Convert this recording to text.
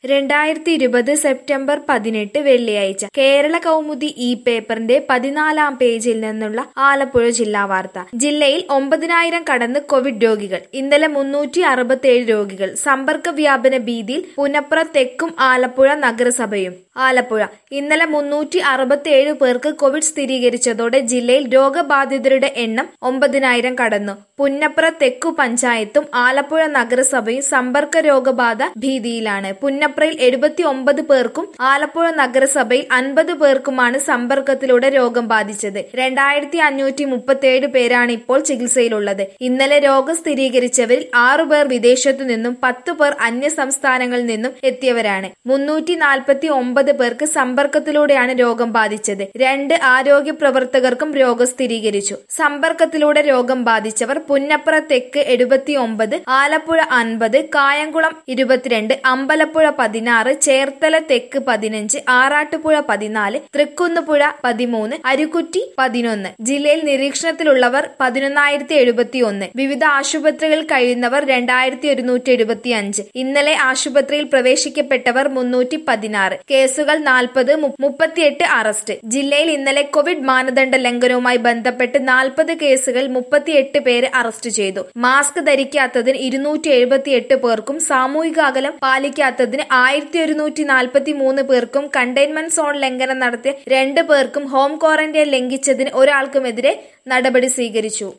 രണ്ടായിരത്തി ഇരുപത് സെപ്റ്റംബർ പതിനെട്ട് വെള്ളിയാഴ്ച കേരള കൗമുദി ഈ പേപ്പറിന്റെ പതിനാലാം പേജിൽ നിന്നുള്ള ആലപ്പുഴ ജില്ലാ വാർത്ത ജില്ലയിൽ ഒമ്പതിനായിരം കടന്ന് കോവിഡ് രോഗികൾ ഇന്നലെ മുന്നൂറ്റി അറുപത്തിയേഴ് രോഗികൾ സമ്പർക്ക വ്യാപന ഭീതിയിൽ പുനപ്ര തെക്കും ആലപ്പുഴ നഗരസഭയും ആലപ്പുഴ ഇന്നലെ മുന്നൂറ്റി അറുപത്തിയേഴ് പേർക്ക് കോവിഡ് സ്ഥിരീകരിച്ചതോടെ ജില്ലയിൽ രോഗബാധിതരുടെ എണ്ണം ഒമ്പതിനായിരം കടന്നു പുന്നപ്ര തെക്കു പഞ്ചായത്തും ആലപ്പുഴ നഗരസഭയും സമ്പർക്ക രോഗബാധ ഭീതിയിലാണ് പുന്നപ്രയിൽ എഴുപത്തി ഒമ്പത് പേർക്കും ആലപ്പുഴ നഗരസഭയിൽ അൻപത് പേർക്കുമാണ് സമ്പർക്കത്തിലൂടെ രോഗം ബാധിച്ചത് രണ്ടായിരത്തി അഞ്ഞൂറ്റി മുപ്പത്തിയേഴ് പേരാണ് ഇപ്പോൾ ചികിത്സയിലുള്ളത് ഇന്നലെ രോഗം സ്ഥിരീകരിച്ചവരിൽ ആറു പേർ വിദേശത്തു നിന്നും പത്ത് പേർ അന്യ സംസ്ഥാനങ്ങളിൽ നിന്നും എത്തിയവരാണ് മുന്നൂറ്റി നാൽപ്പത്തി ഒമ്പത് പേർക്ക് സമ്പർക്കത്തിലൂടെയാണ് രോഗം ബാധിച്ചത് രണ്ട് ആരോഗ്യ പ്രവർത്തകർക്കും രോഗം സ്ഥിരീകരിച്ചു സമ്പർക്കത്തിലൂടെ രോഗം ബാധിച്ചവർ പുന്നപ്ര തെക്ക് എഴുപത്തി ഒമ്പത് ആലപ്പുഴ അൻപത് കായംകുളം ഇരുപത്തിരണ്ട് അമ്പലപ്പുഴ പതിനാറ് ചേർത്തല തെക്ക് പതിനഞ്ച് ആറാട്ടുപുഴ പതിനാല് തൃക്കുന്നുപുഴ പതിമൂന്ന് അരുക്കുറ്റി പതിനൊന്ന് ജില്ലയിൽ നിരീക്ഷണത്തിലുള്ളവർ പതിനൊന്നായിരത്തി എഴുപത്തി ഒന്ന് വിവിധ ആശുപത്രികളിൽ കഴിയുന്നവർ രണ്ടായിരത്തി ഒരുന്നൂറ്റി എഴുപത്തി അഞ്ച് ഇന്നലെ ആശുപത്രിയിൽ പ്രവേശിക്കപ്പെട്ടവർ മുന്നൂറ്റി പതിനാറ് കേസുകൾ നാൽപ്പത് മുപ്പത്തിയെട്ട് അറസ്റ്റ് ജില്ലയിൽ ഇന്നലെ കോവിഡ് മാനദണ്ഡ ലംഘനവുമായി ബന്ധപ്പെട്ട് നാൽപ്പത് കേസുകളിൽ മുപ്പത്തിയെട്ട് പേരെ അറസ്റ്റ് ചെയ്തു മാസ്ക് ധരിക്കാത്തതിന് ഇരുന്നൂറ്റി എഴുപത്തിയെട്ട് പേർക്കും സാമൂഹിക അകലം പാലിക്കാത്തതിന് ആയിരത്തി ഒരുന്നൂറ്റി നാൽപ്പത്തി മൂന്ന് പേർക്കും കണ്ടെയ്ൻമെന്റ് സോൺ ലംഘനം നടത്തിയ രണ്ട് പേർക്കും ഹോം ക്വാറന്റൈൻ ലംഘിച്ചതിന് ഒരാൾക്കുമെതിരെ നടപടി സ്വീകരിച്ചു